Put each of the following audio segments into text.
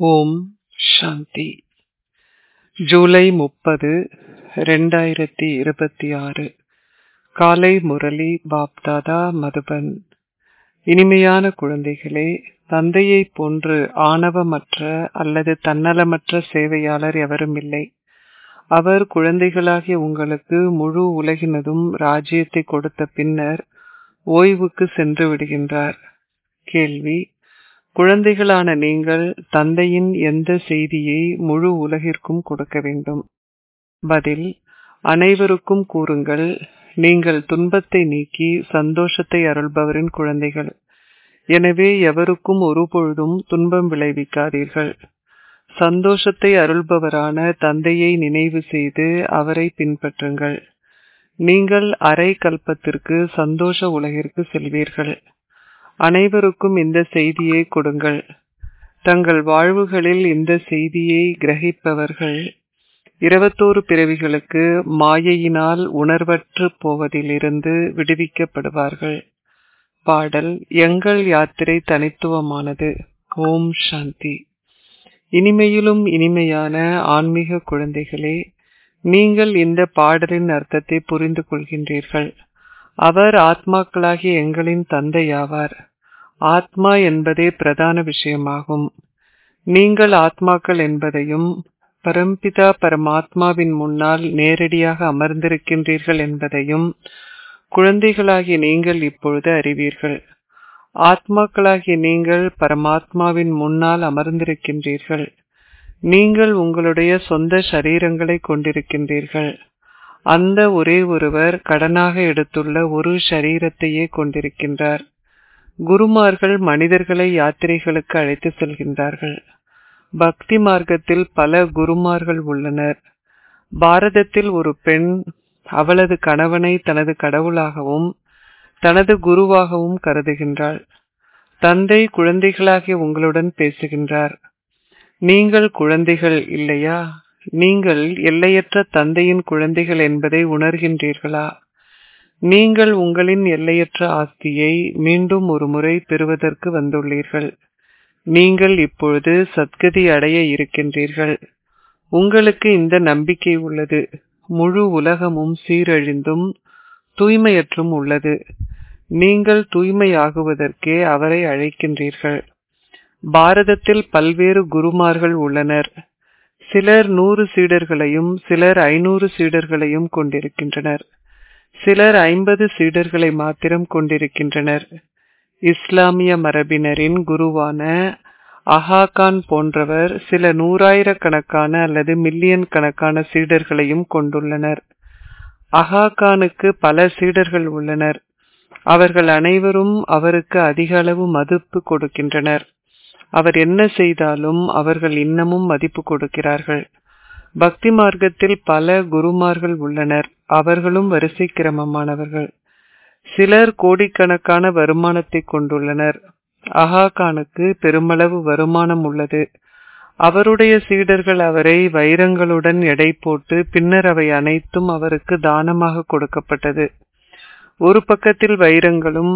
ஓம் சாந்தி ஜூலை முப்பது ரெண்டாயிரத்தி இருபத்தி ஆறு காலை முரளி பாப்தாதா மதுபன் இனிமையான குழந்தைகளே தந்தையைப் போன்று ஆணவமற்ற அல்லது தன்னலமற்ற சேவையாளர் எவரும் இல்லை அவர் குழந்தைகளாகிய உங்களுக்கு முழு உலகினதும் ராஜ்யத்தை கொடுத்த பின்னர் ஓய்வுக்கு சென்று விடுகின்றார் கேள்வி குழந்தைகளான நீங்கள் தந்தையின் எந்த செய்தியை முழு உலகிற்கும் கொடுக்க வேண்டும் பதில் அனைவருக்கும் கூறுங்கள் நீங்கள் துன்பத்தை நீக்கி சந்தோஷத்தை அருள்பவரின் குழந்தைகள் எனவே எவருக்கும் ஒருபொழுதும் துன்பம் விளைவிக்காதீர்கள் சந்தோஷத்தை அருள்பவரான தந்தையை நினைவு செய்து அவரை பின்பற்றுங்கள் நீங்கள் அரை கல்பத்திற்கு சந்தோஷ உலகிற்கு செல்வீர்கள் அனைவருக்கும் இந்த செய்தியை கொடுங்கள் தங்கள் வாழ்வுகளில் இந்த செய்தியை கிரகிப்பவர்கள் இருபத்தோரு பிறவிகளுக்கு மாயையினால் உணர்வற்று போவதிலிருந்து விடுவிக்கப்படுவார்கள் பாடல் எங்கள் யாத்திரை தனித்துவமானது ஓம் சாந்தி இனிமையிலும் இனிமையான ஆன்மீக குழந்தைகளே நீங்கள் இந்த பாடலின் அர்த்தத்தை புரிந்து கொள்கின்றீர்கள் அவர் ஆத்மாக்களாகிய எங்களின் தந்தையாவார் ஆத்மா என்பதே பிரதான விஷயமாகும் நீங்கள் ஆத்மாக்கள் என்பதையும் பரம்பிதா பரமாத்மாவின் முன்னால் நேரடியாக அமர்ந்திருக்கின்றீர்கள் என்பதையும் குழந்தைகளாகிய நீங்கள் இப்பொழுது அறிவீர்கள் ஆத்மாக்களாகிய நீங்கள் பரமாத்மாவின் முன்னால் அமர்ந்திருக்கின்றீர்கள் நீங்கள் உங்களுடைய சொந்த சரீரங்களை கொண்டிருக்கின்றீர்கள் அந்த ஒரே ஒருவர் கடனாக எடுத்துள்ள ஒரு சரீரத்தையே கொண்டிருக்கின்றார் குருமார்கள் மனிதர்களை யாத்திரைகளுக்கு அழைத்து செல்கின்றார்கள் பக்தி மார்க்கத்தில் பல குருமார்கள் உள்ளனர் பாரதத்தில் ஒரு பெண் அவளது கணவனை தனது கடவுளாகவும் தனது குருவாகவும் கருதுகின்றாள் தந்தை குழந்தைகளாகிய உங்களுடன் பேசுகின்றார் நீங்கள் குழந்தைகள் இல்லையா நீங்கள் எல்லையற்ற தந்தையின் குழந்தைகள் என்பதை உணர்கின்றீர்களா நீங்கள் உங்களின் எல்லையற்ற ஆஸ்தியை மீண்டும் ஒரு முறை பெறுவதற்கு வந்துள்ளீர்கள் நீங்கள் இப்பொழுது சத்கதி அடைய இருக்கின்றீர்கள் உங்களுக்கு இந்த நம்பிக்கை உள்ளது முழு உலகமும் சீரழிந்தும் தூய்மையற்றும் உள்ளது நீங்கள் தூய்மையாகுவதற்கே அவரை அழைக்கின்றீர்கள் பாரதத்தில் பல்வேறு குருமார்கள் உள்ளனர் சிலர் நூறு சீடர்களையும் சிலர் ஐநூறு சீடர்களையும் கொண்டிருக்கின்றனர் சிலர் ஐம்பது சீடர்களை மாத்திரம் கொண்டிருக்கின்றனர் இஸ்லாமிய மரபினரின் குருவான அஹாகான் போன்றவர் சில நூறாயிரக்கணக்கான அல்லது மில்லியன் கணக்கான சீடர்களையும் கொண்டுள்ளனர் அஹாகானுக்கு பல சீடர்கள் உள்ளனர் அவர்கள் அனைவரும் அவருக்கு அதிக அளவு மதிப்பு கொடுக்கின்றனர் அவர் என்ன செய்தாலும் அவர்கள் இன்னமும் மதிப்பு கொடுக்கிறார்கள் பக்தி மார்க்கத்தில் பல குருமார்கள் உள்ளனர் அவர்களும் வரிசை கிரமமானவர்கள் சிலர் கோடிக்கணக்கான வருமானத்தை கொண்டுள்ளனர் அஹாகானுக்கு பெருமளவு வருமானம் உள்ளது அவருடைய சீடர்கள் அவரை வைரங்களுடன் எடை போட்டு பின்னர் அவை அனைத்தும் அவருக்கு தானமாக கொடுக்கப்பட்டது ஒரு பக்கத்தில் வைரங்களும்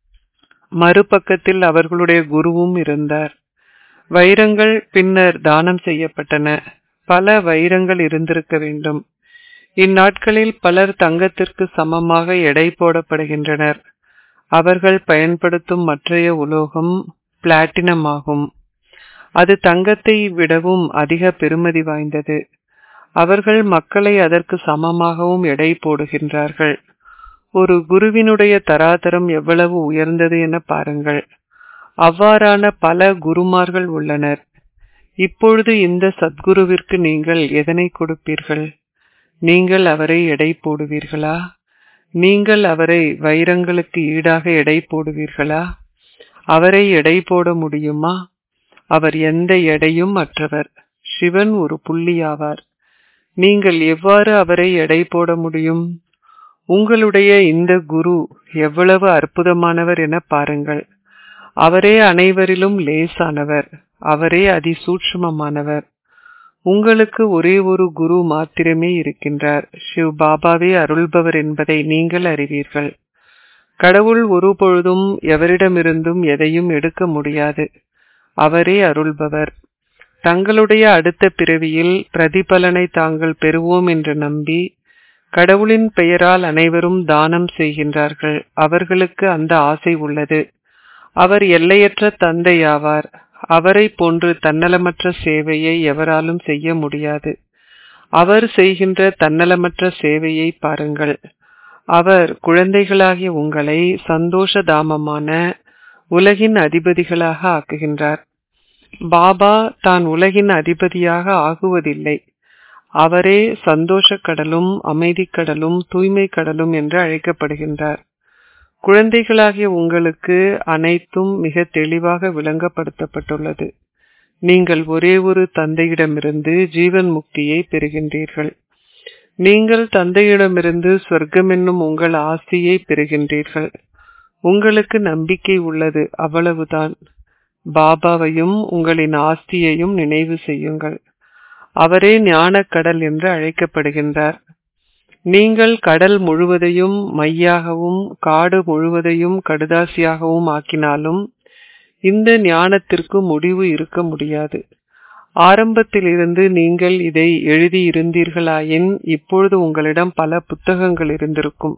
மறுபக்கத்தில் அவர்களுடைய குருவும் இருந்தார் வைரங்கள் பின்னர் தானம் செய்யப்பட்டன பல வைரங்கள் இருந்திருக்க வேண்டும் இந்நாட்களில் பலர் தங்கத்திற்கு சமமாக எடை போடப்படுகின்றனர் அவர்கள் பயன்படுத்தும் மற்றைய உலோகம் பிளாட்டினம் ஆகும் அது தங்கத்தை விடவும் அதிக பெருமதி வாய்ந்தது அவர்கள் மக்களை அதற்கு சமமாகவும் எடை போடுகின்றார்கள் ஒரு குருவினுடைய தராதரம் எவ்வளவு உயர்ந்தது என பாருங்கள் அவ்வாறான பல குருமார்கள் உள்ளனர் இப்பொழுது இந்த சத்குருவிற்கு நீங்கள் எதனை கொடுப்பீர்கள் நீங்கள் அவரை எடை போடுவீர்களா நீங்கள் அவரை வைரங்களுக்கு ஈடாக எடை போடுவீர்களா அவரை எடை போட முடியுமா அவர் எந்த எடையும் அற்றவர் சிவன் ஒரு புள்ளியாவார் நீங்கள் எவ்வாறு அவரை எடை போட முடியும் உங்களுடைய இந்த குரு எவ்வளவு அற்புதமானவர் என பாருங்கள் அவரே அனைவரிலும் லேசானவர் அவரே அதிசூட்சமமானவர் உங்களுக்கு ஒரே ஒரு குரு மாத்திரமே இருக்கின்றார் சிவ் பாபாவே அருள்பவர் என்பதை நீங்கள் அறிவீர்கள் கடவுள் ஒரு பொழுதும் எவரிடமிருந்தும் எதையும் எடுக்க முடியாது அவரே அருள்பவர் தங்களுடைய அடுத்த பிறவியில் பிரதிபலனை தாங்கள் பெறுவோம் என்று நம்பி கடவுளின் பெயரால் அனைவரும் தானம் செய்கின்றார்கள் அவர்களுக்கு அந்த ஆசை உள்ளது அவர் எல்லையற்ற தந்தையாவார் அவரை போன்று தன்னலமற்ற சேவையை எவராலும் செய்ய முடியாது அவர் செய்கின்ற தன்னலமற்ற சேவையை பாருங்கள் அவர் குழந்தைகளாகிய உங்களை சந்தோஷ தாமமான உலகின் அதிபதிகளாக ஆக்குகின்றார் பாபா தான் உலகின் அதிபதியாக ஆகுவதில்லை அவரே சந்தோஷ கடலும் அமைதி கடலும் தூய்மை கடலும் என்று அழைக்கப்படுகின்றார் குழந்தைகளாகிய உங்களுக்கு அனைத்தும் மிக தெளிவாக விளங்கப்படுத்தப்பட்டுள்ளது நீங்கள் ஒரே ஒரு தந்தையிடமிருந்து ஜீவன் முக்தியை பெறுகின்றீர்கள் நீங்கள் தந்தையிடமிருந்து சொர்க்கம் என்னும் உங்கள் ஆஸ்தியை பெறுகின்றீர்கள் உங்களுக்கு நம்பிக்கை உள்ளது அவ்வளவுதான் பாபாவையும் உங்களின் ஆஸ்தியையும் நினைவு செய்யுங்கள் அவரே ஞானக்கடல் என்று அழைக்கப்படுகின்றார் நீங்கள் கடல் முழுவதையும் மையாகவும் காடு முழுவதையும் கடுதாசியாகவும் ஆக்கினாலும் இந்த ஞானத்திற்கு முடிவு இருக்க முடியாது ஆரம்பத்திலிருந்து நீங்கள் இதை எழுதி இருந்தீர்களாயின் இப்பொழுது உங்களிடம் பல புத்தகங்கள் இருந்திருக்கும்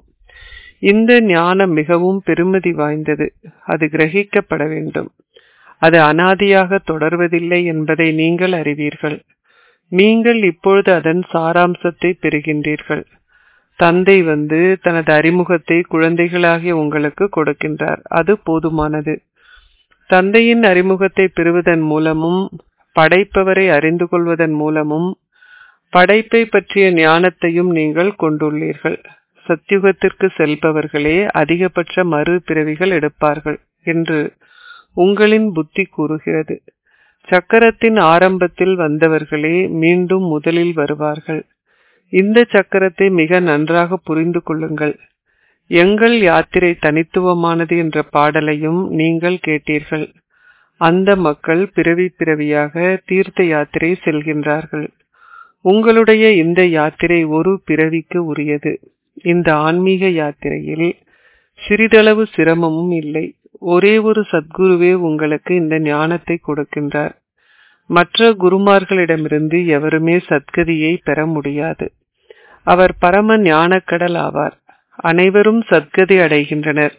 இந்த ஞானம் மிகவும் பெருமதி வாய்ந்தது அது கிரகிக்கப்பட வேண்டும் அது அனாதியாக தொடர்வதில்லை என்பதை நீங்கள் அறிவீர்கள் நீங்கள் இப்பொழுது அதன் சாராம்சத்தை பெறுகின்றீர்கள் தந்தை வந்து தனது அறிமுகத்தை குழந்தைகளாகிய உங்களுக்கு கொடுக்கின்றார் அது போதுமானது தந்தையின் அறிமுகத்தை பெறுவதன் மூலமும் படைப்பவரை அறிந்து கொள்வதன் மூலமும் படைப்பை பற்றிய ஞானத்தையும் நீங்கள் கொண்டுள்ளீர்கள் சத்தியுகத்திற்கு செல்பவர்களே அதிகபட்ச மறு பிறவிகள் எடுப்பார்கள் என்று உங்களின் புத்தி கூறுகிறது சக்கரத்தின் ஆரம்பத்தில் வந்தவர்களே மீண்டும் முதலில் வருவார்கள் இந்த சக்கரத்தை மிக நன்றாக புரிந்து கொள்ளுங்கள் எங்கள் யாத்திரை தனித்துவமானது என்ற பாடலையும் நீங்கள் கேட்டீர்கள் அந்த மக்கள் பிறவி பிறவியாக தீர்த்த யாத்திரை செல்கின்றார்கள் உங்களுடைய இந்த யாத்திரை ஒரு பிறவிக்கு உரியது இந்த ஆன்மீக யாத்திரையில் சிறிதளவு சிரமமும் இல்லை ஒரே ஒரு சத்குருவே உங்களுக்கு இந்த ஞானத்தை கொடுக்கின்றார் மற்ற குருமார்களிடமிருந்து எவருமே சத்கதியை பெற முடியாது அவர் பரம ஞானக்கடல் ஆவார் அனைவரும் சத்கதி அடைகின்றனர்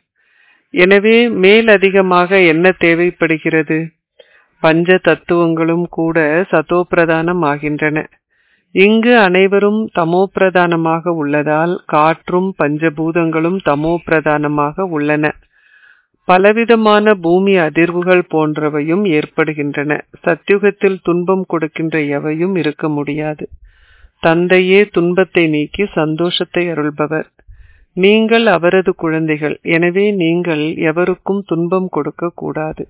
எனவே மேலதிகமாக என்ன தேவைப்படுகிறது பஞ்ச தத்துவங்களும் கூட சதோப்பிரதானம் ஆகின்றன இங்கு அனைவரும் தமோ பிரதானமாக உள்ளதால் காற்றும் பஞ்சபூதங்களும் தமோ பிரதானமாக உள்ளன பலவிதமான பூமி அதிர்வுகள் போன்றவையும் ஏற்படுகின்றன சத்தியுகத்தில் துன்பம் கொடுக்கின்ற எவையும் இருக்க முடியாது தந்தையே துன்பத்தை நீக்கி சந்தோஷத்தை அருள்பவர் நீங்கள் அவரது குழந்தைகள் எனவே நீங்கள் எவருக்கும் துன்பம் கொடுக்க கூடாது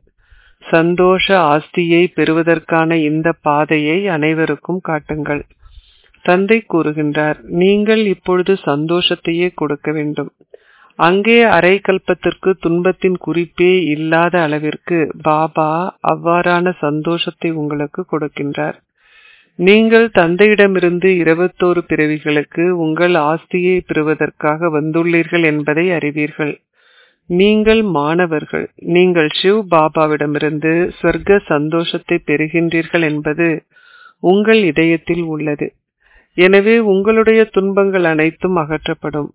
சந்தோஷ ஆஸ்தியை பெறுவதற்கான இந்த பாதையை அனைவருக்கும் காட்டுங்கள் தந்தை கூறுகின்றார் நீங்கள் இப்பொழுது சந்தோஷத்தையே கொடுக்க வேண்டும் அங்கே அரை கல்பத்திற்கு துன்பத்தின் குறிப்பே இல்லாத அளவிற்கு பாபா அவ்வாறான சந்தோஷத்தை உங்களுக்கு கொடுக்கின்றார் நீங்கள் தந்தையிடமிருந்து இருபத்தோரு பிறவிகளுக்கு உங்கள் ஆஸ்தியை பெறுவதற்காக வந்துள்ளீர்கள் என்பதை அறிவீர்கள் நீங்கள் மாணவர்கள் நீங்கள் சிவ் பாபாவிடமிருந்து சொர்க்க சந்தோஷத்தை பெறுகின்றீர்கள் என்பது உங்கள் இதயத்தில் உள்ளது எனவே உங்களுடைய துன்பங்கள் அனைத்தும் அகற்றப்படும்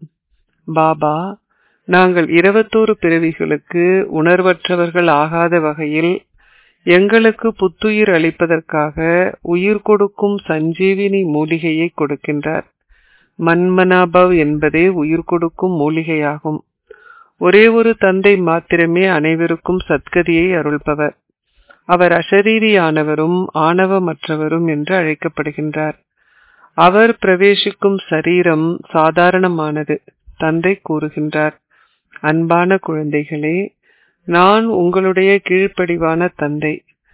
பாபா நாங்கள் இருபத்தோரு பிறவிகளுக்கு உணர்வற்றவர்கள் ஆகாத வகையில் எங்களுக்கு புத்துயிர் அளிப்பதற்காக உயிர் கொடுக்கும் சஞ்சீவினி மூலிகையை கொடுக்கின்றார் மன்மனாபவ் என்பதே உயிர் கொடுக்கும் மூலிகையாகும் ஒரே ஒரு தந்தை மாத்திரமே அனைவருக்கும் சத்கதியை அருள்பவர் அவர் அசரீரியானவரும் ஆணவமற்றவரும் என்று அழைக்கப்படுகின்றார் அவர் பிரவேசிக்கும் சரீரம் சாதாரணமானது தந்தை கூறுகின்றார் அன்பான குழந்தைகளே நான் உங்களுடைய கீழ்ப்படிவான தந்தை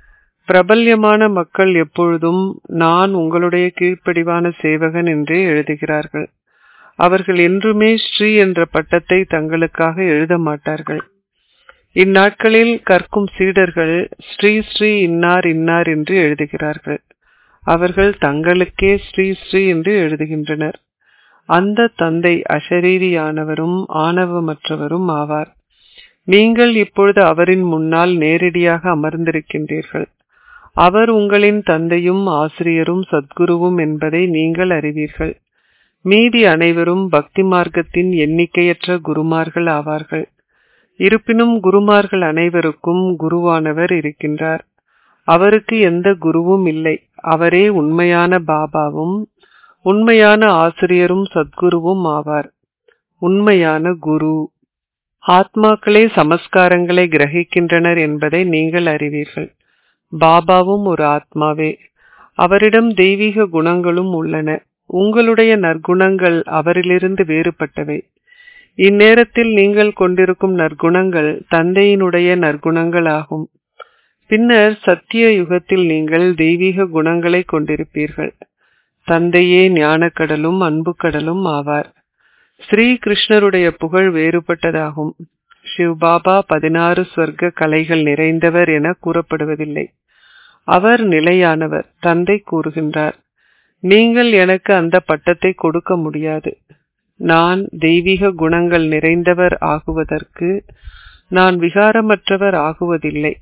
பிரபல்யமான மக்கள் எப்பொழுதும் நான் உங்களுடைய கீழ்ப்படிவான சேவகன் என்றே எழுதுகிறார்கள் அவர்கள் என்றுமே ஸ்ரீ என்ற பட்டத்தை தங்களுக்காக எழுத மாட்டார்கள் இந்நாட்களில் கற்கும் சீடர்கள் ஸ்ரீ ஸ்ரீ இன்னார் இன்னார் என்று எழுதுகிறார்கள் அவர்கள் தங்களுக்கே ஸ்ரீ ஸ்ரீ என்று எழுதுகின்றனர் அந்த தந்தை அசரீரியானவரும் ஆணவமற்றவரும் ஆவார் நீங்கள் இப்பொழுது அவரின் முன்னால் நேரடியாக அமர்ந்திருக்கின்றீர்கள் அவர் உங்களின் தந்தையும் ஆசிரியரும் சத்குருவும் என்பதை நீங்கள் அறிவீர்கள் மீதி அனைவரும் பக்தி மார்க்கத்தின் எண்ணிக்கையற்ற குருமார்கள் ஆவார்கள் இருப்பினும் குருமார்கள் அனைவருக்கும் குருவானவர் இருக்கின்றார் அவருக்கு எந்த குருவும் இல்லை அவரே உண்மையான பாபாவும் உண்மையான ஆசிரியரும் சத்குருவும் ஆவார் உண்மையான குரு ஆத்மாக்களே சமஸ்காரங்களை கிரகிக்கின்றனர் என்பதை நீங்கள் அறிவீர்கள் பாபாவும் ஒரு ஆத்மாவே அவரிடம் தெய்வீக குணங்களும் உள்ளன உங்களுடைய நற்குணங்கள் அவரிலிருந்து வேறுபட்டவை இந்நேரத்தில் நீங்கள் கொண்டிருக்கும் நற்குணங்கள் தந்தையினுடைய நற்குணங்கள் ஆகும் பின்னர் சத்திய யுகத்தில் நீங்கள் தெய்வீக குணங்களை கொண்டிருப்பீர்கள் தந்தையே ஞானக்கடலும் அன்பு கடலும் ஆவார் ஸ்ரீ கிருஷ்ணருடைய புகழ் வேறுபட்டதாகும் சிவ்பாபா பதினாறு சொர்க்க கலைகள் நிறைந்தவர் என கூறப்படுவதில்லை அவர் நிலையானவர் தந்தை கூறுகின்றார் நீங்கள் எனக்கு அந்த பட்டத்தை கொடுக்க முடியாது நான் தெய்வீக குணங்கள் நிறைந்தவர் ஆகுவதற்கு நான் விகாரமற்றவர் ஆகுவதில்லை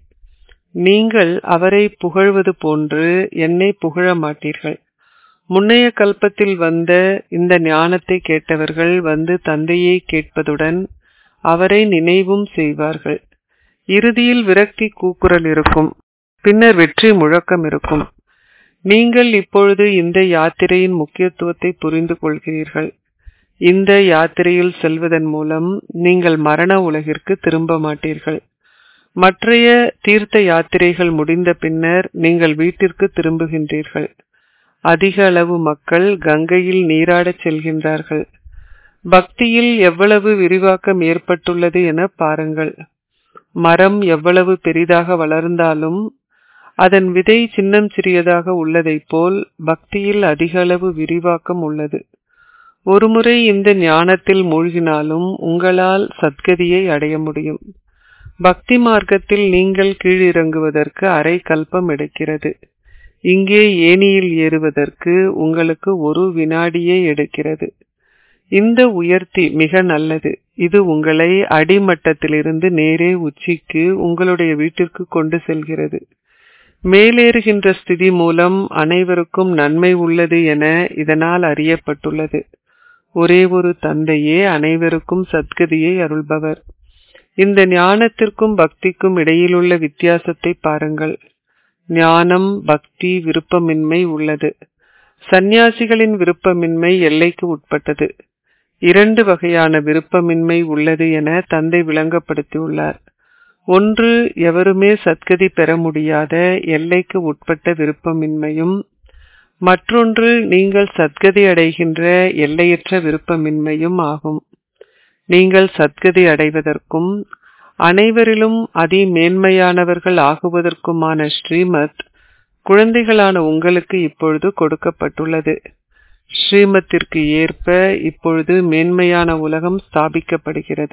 நீங்கள் அவரை புகழ்வது போன்று என்னை புகழ மாட்டீர்கள் முன்னைய கல்பத்தில் வந்த இந்த ஞானத்தை கேட்டவர்கள் வந்து தந்தையை கேட்பதுடன் அவரை நினைவும் செய்வார்கள் இறுதியில் விரக்தி கூக்குரல் இருக்கும் பின்னர் வெற்றி முழக்கம் இருக்கும் நீங்கள் இப்பொழுது இந்த யாத்திரையின் முக்கியத்துவத்தை புரிந்து கொள்கிறீர்கள் இந்த யாத்திரையில் செல்வதன் மூலம் நீங்கள் மரண உலகிற்கு திரும்ப மாட்டீர்கள் மற்றைய தீர்த்த யாத்திரைகள் முடிந்த பின்னர் நீங்கள் வீட்டிற்கு திரும்புகின்றீர்கள் அதிக அளவு மக்கள் கங்கையில் நீராடச் செல்கின்றார்கள் பக்தியில் எவ்வளவு விரிவாக்கம் ஏற்பட்டுள்ளது என பாருங்கள் மரம் எவ்வளவு பெரிதாக வளர்ந்தாலும் அதன் விதை சின்னம் சிறியதாக உள்ளதைப் போல் பக்தியில் அதிக அளவு விரிவாக்கம் உள்ளது ஒருமுறை இந்த ஞானத்தில் மூழ்கினாலும் உங்களால் சத்கதியை அடைய முடியும் பக்தி மார்க்கத்தில் நீங்கள் கீழிறங்குவதற்கு அரை கல்பம் எடுக்கிறது இங்கே ஏணியில் ஏறுவதற்கு உங்களுக்கு ஒரு வினாடியே எடுக்கிறது இந்த உயர்த்தி மிக நல்லது இது உங்களை அடிமட்டத்திலிருந்து நேரே உச்சிக்கு உங்களுடைய வீட்டிற்கு கொண்டு செல்கிறது மேலேறுகின்ற ஸ்திதி மூலம் அனைவருக்கும் நன்மை உள்ளது என இதனால் அறியப்பட்டுள்ளது ஒரே ஒரு தந்தையே அனைவருக்கும் சத்கதியை அருள்பவர் இந்த ஞானத்திற்கும் பக்திக்கும் இடையிலுள்ள வித்தியாசத்தை பாருங்கள் ஞானம் பக்தி விருப்பமின்மை உள்ளது சந்நியாசிகளின் விருப்பமின்மை எல்லைக்கு உட்பட்டது இரண்டு வகையான விருப்பமின்மை உள்ளது என தந்தை விளங்கப்படுத்தியுள்ளார் ஒன்று எவருமே சத்கதி பெற முடியாத எல்லைக்கு உட்பட்ட விருப்பமின்மையும் மற்றொன்று நீங்கள் சத்கதி அடைகின்ற எல்லையற்ற விருப்பமின்மையும் ஆகும் நீங்கள் சத்கதி அடைவதற்கும் அனைவரிலும் அதி மேன்மையானவர்கள் ஆகுவதற்குமான ஸ்ரீமத் குழந்தைகளான உங்களுக்கு இப்பொழுது கொடுக்கப்பட்டுள்ளது ஸ்ரீமத்திற்கு ஏற்ப இப்பொழுது மேன்மையான உலகம் ஸ்தாபிக்கப்படுகிறது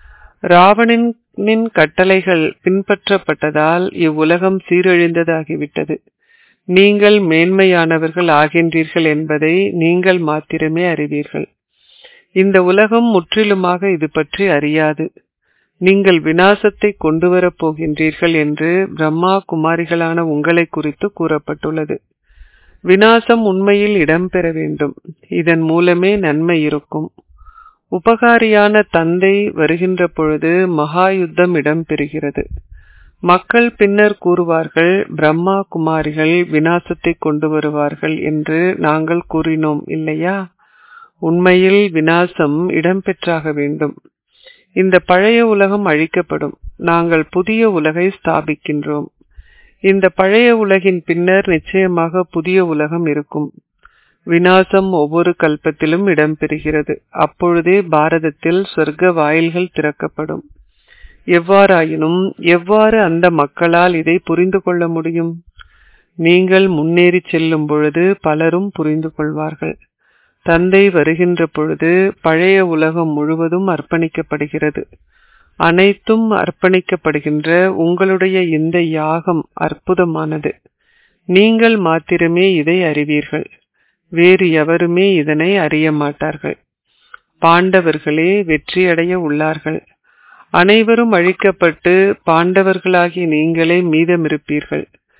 ராவணனின் கட்டளைகள் பின்பற்றப்பட்டதால் இவ்வுலகம் சீரழிந்ததாகிவிட்டது நீங்கள் மேன்மையானவர்கள் ஆகின்றீர்கள் என்பதை நீங்கள் மாத்திரமே அறிவீர்கள் இந்த உலகம் முற்றிலுமாக இது பற்றி அறியாது நீங்கள் வினாசத்தை கொண்டு வரப் போகின்றீர்கள் என்று பிரம்மா குமாரிகளான உங்களை குறித்து கூறப்பட்டுள்ளது வினாசம் உண்மையில் இடம்பெற வேண்டும் இதன் மூலமே நன்மை இருக்கும் உபகாரியான தந்தை வருகின்ற பொழுது மகா யுத்தம் இடம்பெறுகிறது மக்கள் பின்னர் கூறுவார்கள் பிரம்மா குமாரிகள் வினாசத்தை கொண்டு வருவார்கள் என்று நாங்கள் கூறினோம் இல்லையா உண்மையில் வினாசம் இடம்பெற்றாக வேண்டும் இந்த பழைய உலகம் அழிக்கப்படும் நாங்கள் புதிய உலகை ஸ்தாபிக்கின்றோம் இந்த பழைய உலகின் பின்னர் நிச்சயமாக புதிய உலகம் இருக்கும் வினாசம் ஒவ்வொரு கல்பத்திலும் இடம்பெறுகிறது அப்பொழுதே பாரதத்தில் சொர்க்க வாயில்கள் திறக்கப்படும் எவ்வாறாயினும் எவ்வாறு அந்த மக்களால் இதை புரிந்து கொள்ள முடியும் நீங்கள் முன்னேறி செல்லும் பொழுது பலரும் புரிந்து கொள்வார்கள் தந்தை வருகின்ற பொழுது பழைய உலகம் முழுவதும் அர்ப்பணிக்கப்படுகிறது அனைத்தும் அர்ப்பணிக்கப்படுகின்ற உங்களுடைய இந்த யாகம் அற்புதமானது நீங்கள் மாத்திரமே இதை அறிவீர்கள் வேறு எவருமே இதனை அறிய மாட்டார்கள் பாண்டவர்களே வெற்றியடைய உள்ளார்கள் அனைவரும் அழிக்கப்பட்டு பாண்டவர்களாகி நீங்களே மீதமிருப்பீர்கள்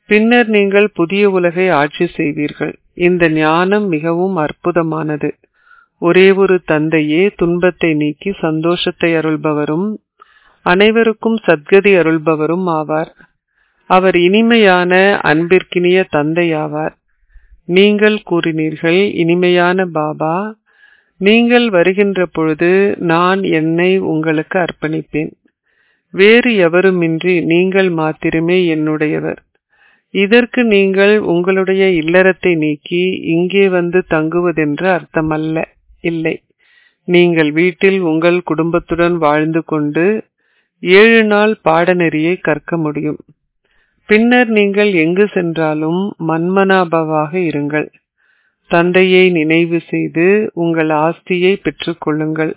பின்னர் நீங்கள் புதிய உலகை ஆட்சி செய்வீர்கள் இந்த ஞானம் மிகவும் அற்புதமானது ஒரே ஒரு தந்தையே துன்பத்தை நீக்கி சந்தோஷத்தை அருள்பவரும் அனைவருக்கும் சத்கதி அருள்பவரும் ஆவார் அவர் இனிமையான அன்பிற்கினிய தந்தை ஆவார் நீங்கள் கூறினீர்கள் இனிமையான பாபா நீங்கள் வருகின்ற பொழுது நான் என்னை உங்களுக்கு அர்ப்பணிப்பேன் வேறு எவருமின்றி நீங்கள் மாத்திரமே என்னுடையவர் இதற்கு நீங்கள் உங்களுடைய இல்லறத்தை நீக்கி இங்கே வந்து தங்குவதென்று அர்த்தமல்ல இல்லை நீங்கள் வீட்டில் உங்கள் குடும்பத்துடன் வாழ்ந்து கொண்டு ஏழு நாள் பாடநெறியை கற்க முடியும் பின்னர் நீங்கள் எங்கு சென்றாலும் மன்மனாபவாக இருங்கள் தந்தையை நினைவு செய்து உங்கள் ஆஸ்தியை பெற்றுக்கொள்ளுங்கள்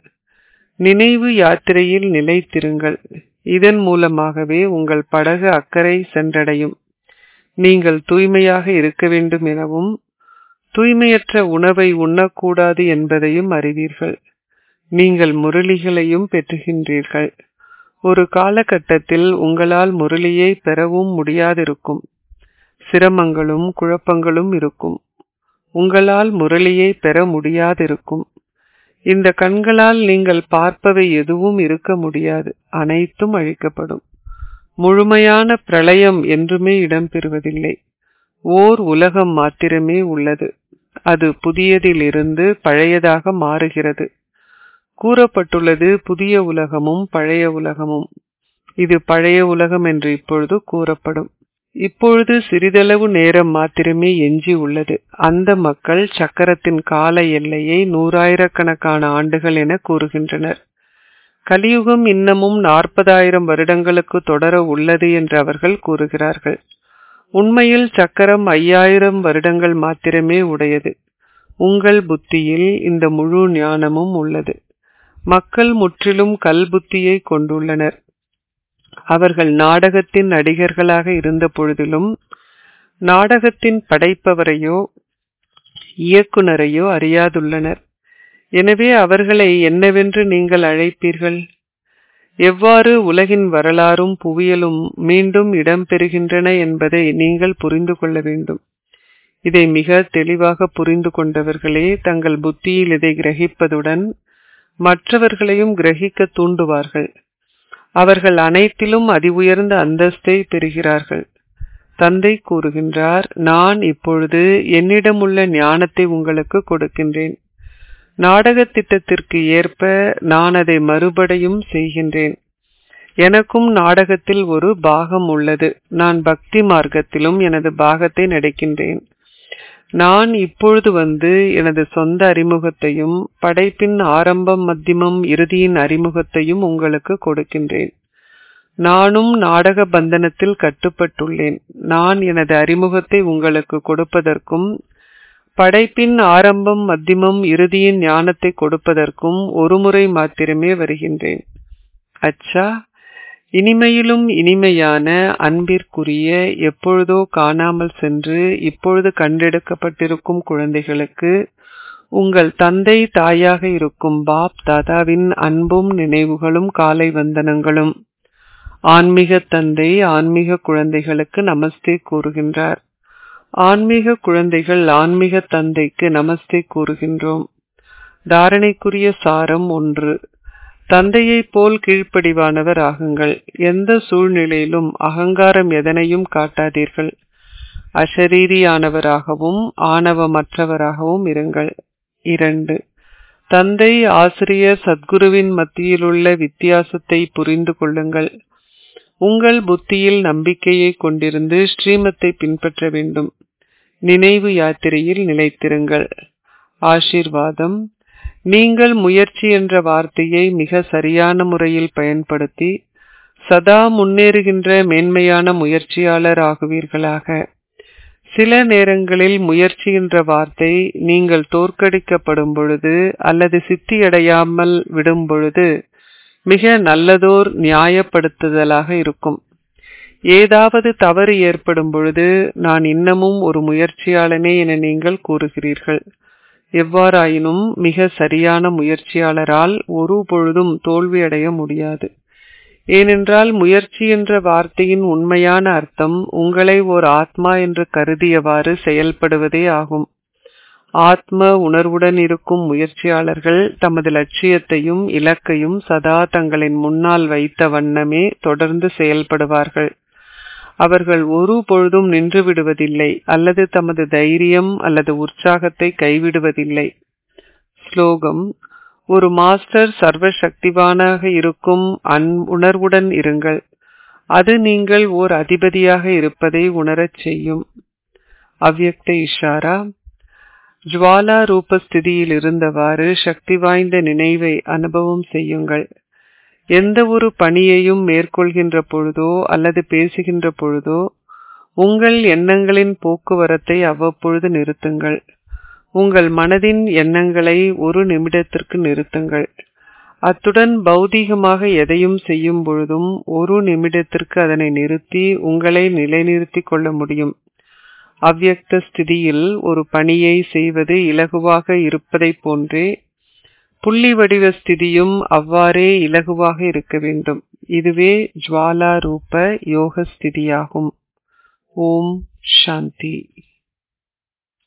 நினைவு யாத்திரையில் நிலைத்திருங்கள் இதன் மூலமாகவே உங்கள் படகு அக்கறை சென்றடையும் நீங்கள் தூய்மையாக இருக்க வேண்டும் எனவும் தூய்மையற்ற உணவை உண்ணக்கூடாது என்பதையும் அறிவீர்கள் நீங்கள் முரளிகளையும் பெற்றுகின்றீர்கள் ஒரு காலகட்டத்தில் உங்களால் முரளியை பெறவும் முடியாதிருக்கும் சிரமங்களும் குழப்பங்களும் இருக்கும் உங்களால் முரளியை பெற முடியாதிருக்கும் இந்த கண்களால் நீங்கள் பார்ப்பவை எதுவும் இருக்க முடியாது அனைத்தும் அழிக்கப்படும் முழுமையான பிரளயம் என்றுமே இடம்பெறுவதில்லை ஓர் உலகம் மாத்திரமே உள்ளது அது புதியதிலிருந்து பழையதாக மாறுகிறது கூறப்பட்டுள்ளது புதிய உலகமும் பழைய உலகமும் இது பழைய உலகம் என்று இப்பொழுது கூறப்படும் இப்பொழுது சிறிதளவு நேரம் மாத்திரமே எஞ்சி உள்ளது அந்த மக்கள் சக்கரத்தின் கால எல்லையை நூறாயிரக்கணக்கான ஆண்டுகள் என கூறுகின்றனர் கலியுகம் இன்னமும் நாற்பதாயிரம் வருடங்களுக்கு தொடர உள்ளது என்று அவர்கள் கூறுகிறார்கள் உண்மையில் சக்கரம் ஐயாயிரம் வருடங்கள் மாத்திரமே உடையது உங்கள் புத்தியில் இந்த முழு ஞானமும் உள்ளது மக்கள் முற்றிலும் கல் புத்தியை கொண்டுள்ளனர் அவர்கள் நாடகத்தின் நடிகர்களாக இருந்த பொழுதிலும் நாடகத்தின் படைப்பவரையோ இயக்குனரையோ அறியாதுள்ளனர் எனவே அவர்களை என்னவென்று நீங்கள் அழைப்பீர்கள் எவ்வாறு உலகின் வரலாறும் புவியலும் மீண்டும் இடம்பெறுகின்றன என்பதை நீங்கள் புரிந்து கொள்ள வேண்டும் இதை மிக தெளிவாக புரிந்து கொண்டவர்களே தங்கள் புத்தியில் இதை கிரகிப்பதுடன் மற்றவர்களையும் கிரகிக்க தூண்டுவார்கள் அவர்கள் அனைத்திலும் அதி உயர்ந்த அந்தஸ்தை பெறுகிறார்கள் தந்தை கூறுகின்றார் நான் இப்பொழுது என்னிடமுள்ள ஞானத்தை உங்களுக்கு கொடுக்கின்றேன் நாடக திட்டத்திற்கு ஏற்ப நான் அதை மறுபடியும் செய்கின்றேன் எனக்கும் நாடகத்தில் ஒரு பாகம் உள்ளது நான் பக்தி மார்க்கத்திலும் எனது பாகத்தை நடிக்கின்றேன் நான் இப்பொழுது வந்து எனது சொந்த அறிமுகத்தையும் படைப்பின் ஆரம்பம் மத்தியமம் இறுதியின் அறிமுகத்தையும் உங்களுக்கு கொடுக்கின்றேன் நானும் நாடக பந்தனத்தில் கட்டுப்பட்டுள்ளேன் நான் எனது அறிமுகத்தை உங்களுக்கு கொடுப்பதற்கும் படைப்பின் ஆரம்பம் மத்தியமம் இறுதியின் ஞானத்தை கொடுப்பதற்கும் ஒருமுறை மாத்திரமே வருகின்றேன் அச்சா இனிமையிலும் இனிமையான அன்பிற்குரிய எப்பொழுதோ காணாமல் சென்று இப்பொழுது கண்டெடுக்கப்பட்டிருக்கும் குழந்தைகளுக்கு உங்கள் தந்தை தாயாக இருக்கும் பாப் தாதாவின் அன்பும் நினைவுகளும் காலை வந்தனங்களும் ஆன்மீக தந்தை ஆன்மீக குழந்தைகளுக்கு நமஸ்தே கூறுகின்றார் ஆன்மீக குழந்தைகள் ஆன்மீக தந்தைக்கு நமஸ்தே கூறுகின்றோம் தாரணைக்குரிய சாரம் ஒன்று தந்தையைப் போல் கீழ்ப்படிவானவர் ஆகுங்கள் எந்த சூழ்நிலையிலும் அகங்காரம் எதனையும் காட்டாதீர்கள் அஷரீரியானவராகவும் ஆணவமற்றவராகவும் இருங்கள் இரண்டு தந்தை ஆசிரியர் சத்குருவின் மத்தியிலுள்ள வித்தியாசத்தை புரிந்து கொள்ளுங்கள் உங்கள் புத்தியில் நம்பிக்கையை கொண்டிருந்து ஸ்ரீமத்தை பின்பற்ற வேண்டும் நினைவு யாத்திரையில் நிலைத்திருங்கள் ஆசீர்வாதம் நீங்கள் முயற்சி என்ற வார்த்தையை மிக சரியான முறையில் பயன்படுத்தி சதா முன்னேறுகின்ற மேன்மையான முயற்சியாளர் ஆகுவீர்களாக சில நேரங்களில் முயற்சி என்ற வார்த்தை நீங்கள் தோற்கடிக்கப்படும் பொழுது அல்லது சித்தியடையாமல் விடும் பொழுது மிக நல்லதோர் நியாயப்படுத்துதலாக இருக்கும் ஏதாவது தவறு ஏற்படும் பொழுது நான் இன்னமும் ஒரு முயற்சியாளனே என நீங்கள் கூறுகிறீர்கள் எவ்வாறாயினும் மிக சரியான முயற்சியாளரால் ஒரு பொழுதும் தோல்வியடைய முடியாது ஏனென்றால் முயற்சி என்ற வார்த்தையின் உண்மையான அர்த்தம் உங்களை ஓர் ஆத்மா என்று கருதியவாறு செயல்படுவதே ஆகும் ஆத்ம உணர்வுடன் இருக்கும் முயற்சியாளர்கள் தமது லட்சியத்தையும் இலக்கையும் சதா தங்களின் முன்னால் வைத்த வண்ணமே தொடர்ந்து செயல்படுவார்கள் அவர்கள் ஒரு பொழுதும் நின்று விடுவதில்லை அல்லது தமது தைரியம் அல்லது உற்சாகத்தை கைவிடுவதில்லை ஸ்லோகம் ஒரு மாஸ்டர் சர்வ சக்திவானாக இருக்கும் அன் உணர்வுடன் இருங்கள் அது நீங்கள் ஓர் அதிபதியாக இருப்பதை உணரச் செய்யும் அவ்யக்த இஷாரா ஜுவாலா ரூப ஸ்திதியில் இருந்தவாறு சக்தி வாய்ந்த நினைவை அனுபவம் செய்யுங்கள் எந்த ஒரு பணியையும் மேற்கொள்கின்ற பொழுதோ அல்லது பேசுகின்ற பொழுதோ உங்கள் எண்ணங்களின் போக்குவரத்தை அவ்வப்பொழுது நிறுத்துங்கள் உங்கள் மனதின் எண்ணங்களை ஒரு நிமிடத்திற்கு நிறுத்துங்கள் அத்துடன் பௌதீகமாக எதையும் செய்யும் பொழுதும் ஒரு நிமிடத்திற்கு அதனை நிறுத்தி உங்களை நிலைநிறுத்திக் கொள்ள முடியும் அவ்யக்த ஸ்திதியில் ஒரு பணியை செய்வது இலகுவாக இருப்பதைப் போன்றே புள்ளி வடிவ ஸ்திதியும் அவ்வாறே இலகுவாக இருக்க வேண்டும் இதுவே ஜுவாலா ரூப யோக ஸ்திதியாகும் ஓம் சாந்தி